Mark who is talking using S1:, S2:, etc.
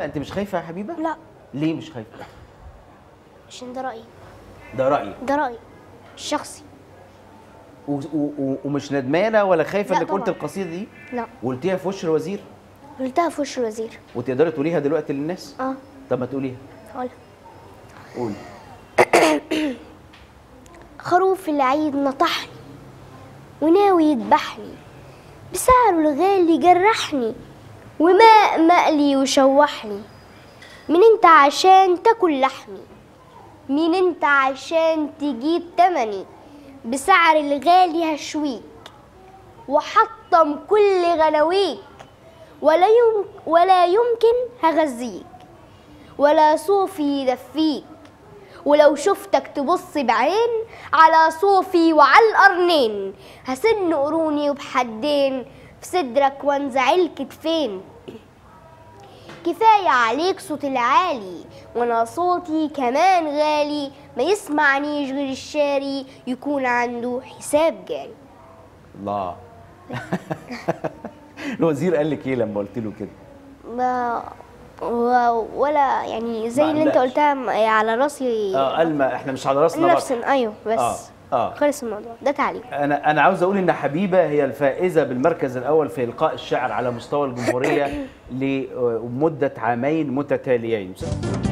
S1: انت مش خايفه يا حبيبه
S2: لا
S1: ليه مش خايفه
S2: عشان ده رايي
S1: ده رايك
S2: ده رايي الشخصي
S1: و- و- و- ومش ندمانه ولا خايفه
S2: لا
S1: انك قلت
S2: طبعاً.
S1: القصيده دي
S2: لا
S1: وقلتيها في وش الوزير
S2: قلتها في وش الوزير
S1: وتقدري تقوليها دلوقتي للناس
S2: اه
S1: طب ما تقوليها
S2: هقولها
S1: قولي
S2: خروف العيد نطحني وناوي يذبحني بسعره الغالي جرحني وماء مقلي وشوحني مين انت عشان تاكل لحمي مين انت عشان تجيب تمني بسعر الغالي هشويك وحطم كل غلاويك ولا يم ولا يمكن هغذيك ولا صوفي يدفيك ولو شفتك تبص بعين على صوفي وعلى القرنين هسن قروني وبحدين في صدرك وانزع الكتفين كفاية عليك صوت العالي وانا صوتي كمان غالي ما يسمعنيش غير الشاري يكون عنده حساب جاري
S1: الله الوزير قال لك ايه لما قلت له كده
S2: ما و- ولا يعني زي
S1: ما
S2: اللي انت
S1: قلقش.
S2: قلتها م- على راسي
S1: اه قال ما احنا مش على راسنا
S2: نفس
S1: بطل.
S2: ايوه بس
S1: اه اه
S2: خلص الموضوع ده تعليق
S1: انا انا عاوز اقول ان حبيبه هي الفائزه بالمركز الاول في القاء الشعر على مستوى الجمهوريه لمده عامين متتاليين